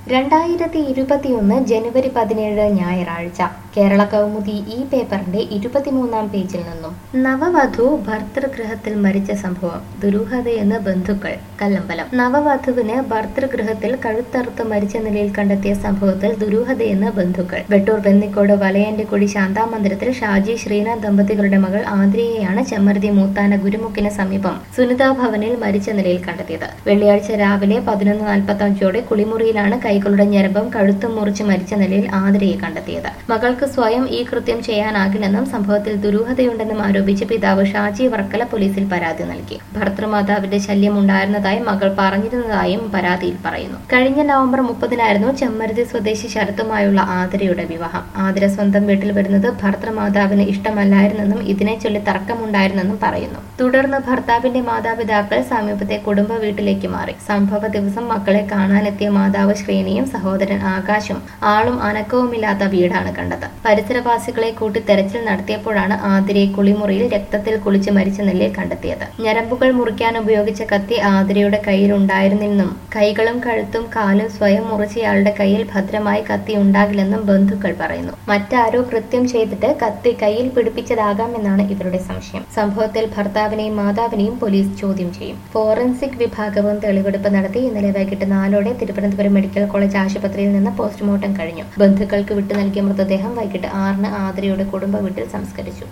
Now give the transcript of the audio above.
രണ്ടായിരത്തി ഇരുപത്തിയൊന്ന് ജനുവരി പതിനേഴ് ഞായറാഴ്ച കേരള കൗമുദി ഈ പേപ്പറിന്റെ ഇരുപത്തിമൂന്നാം പേജിൽ നിന്നും നവവധു ഭർതൃഗൃഹത്തിൽ മരിച്ച സംഭവം ദുരൂഹതയെന്ന് ബന്ധുക്കൾ കല്ലമ്പലം നവവധുവിന് ഭർതൃഗൃഹത്തിൽ കഴുത്തറുത്ത് മരിച്ച നിലയിൽ കണ്ടെത്തിയ സംഭവത്തിൽ ദുരൂഹതയെന്ന് ബന്ധുക്കൾ വെട്ടൂർ ബെന്നിക്കോട് വലയന്റെക്കുടി ശാന്താമന്ദിരത്തിൽ ഷാജി ശ്രീനാഥ് ദമ്പതികളുടെ മകൾ ആതിരയെയാണ് ചെമ്മരുതി മൂത്താന ഗുരുമുക്കിന് സമീപം സുനിതാ ഭവനിൽ മരിച്ച നിലയിൽ കണ്ടെത്തിയത് വെള്ളിയാഴ്ച രാവിലെ പതിനൊന്ന് നാൽപ്പത്തി അഞ്ചോടെ കുളിമുറിയിലാണ് കൈകളുടെ ഞരമ്പം കഴുത്തും മുറിച്ച് മരിച്ച നിലയിൽ ആതിരയെ കണ്ടെത്തിയത് മകൾക്ക് സ്വയം ഈ കൃത്യം ചെയ്യാനാകില്ലെന്നും സംഭവത്തിൽ ദുരൂഹതയുണ്ടെന്നും ആരോപിച്ച് പിതാവ് ഷാജി വർക്കല പോലീസിൽ പരാതി നൽകി ഭർത്തൃമാതാവിന്റെ ശല്യം ഉണ്ടായിരുന്നതായി മകൾ പറഞ്ഞിരുന്നതായും പരാതിയിൽ പറയുന്നു കഴിഞ്ഞ നവംബർ മുപ്പതിനായിരുന്നു ചെമ്മരുതി സ്വദേശി ശരത്തുമായുള്ള ആതിരയുടെ വിവാഹം ആതിര സ്വന്തം വീട്ടിൽ വരുന്നത് ഭർത്തൃമാതാവിന് ഇഷ്ടമല്ലായിരുന്നെന്നും ഇതിനെ ചൊല്ലി തർക്കമുണ്ടായിരുന്നെന്നും പറയുന്നു തുടർന്ന് ഭർത്താവിന്റെ മാതാപിതാക്കൾ സമീപത്തെ കുടുംബ വീട്ടിലേക്ക് മാറി സംഭവ ദിവസം മക്കളെ കാണാനെത്തിയ മാതാവ് ശ്രീനിയും സഹോദരൻ ആകാശും ആളും അനക്കവുമില്ലാത്ത വീടാണ് കണ്ടത് പരിസരവാസികളെ കൂട്ടി തെരച്ചിൽ നടത്തിയപ്പോഴാണ് ആതിരയെ കുളിമുറിയിൽ രക്തത്തിൽ കുളിച്ച് മരിച്ച നിലയിൽ കണ്ടെത്തിയത് ഞരമ്പുകൾ മുറിക്കാൻ ഉപയോഗിച്ച കത്തി ആതിരയുടെ കയ്യിൽ ഉണ്ടായിരുന്നെന്നും കൈകളും കഴുത്തും കാലും സ്വയം മുറിച്ചയാളുടെ കയ്യിൽ ഭദ്രമായി കത്തി ഉണ്ടാകില്ലെന്നും ബന്ധുക്കൾ പറയുന്നു മറ്റാരോ കൃത്യം ചെയ്തിട്ട് കത്തി കയ്യിൽ പിടിപ്പിച്ചതാകാമെന്നാണ് ഇവരുടെ സംശയം സംഭവത്തിൽ ഭർത്താവിനെയും മാതാവിനെയും പോലീസ് ചോദ്യം ചെയ്യും ഫോറൻസിക് വിഭാഗവും തെളിവെടുപ്പ് നടത്തി ഇന്നലെ വൈകിട്ട് നാലോടെ തിരുവനന്തപുരം മെഡിക്കൽ കോളേജ് ആശുപത്രിയിൽ നിന്ന് പോസ്റ്റ്മോർട്ടം കഴിഞ്ഞു ബന്ധുക്കൾക്ക് വിട്ടു നൽകിയ മൃതദേഹം വൈകിട്ട് ആറിന് ആതിരയുടെ കുടുംബ വീട്ടിൽ സംസ്കരിച്ചു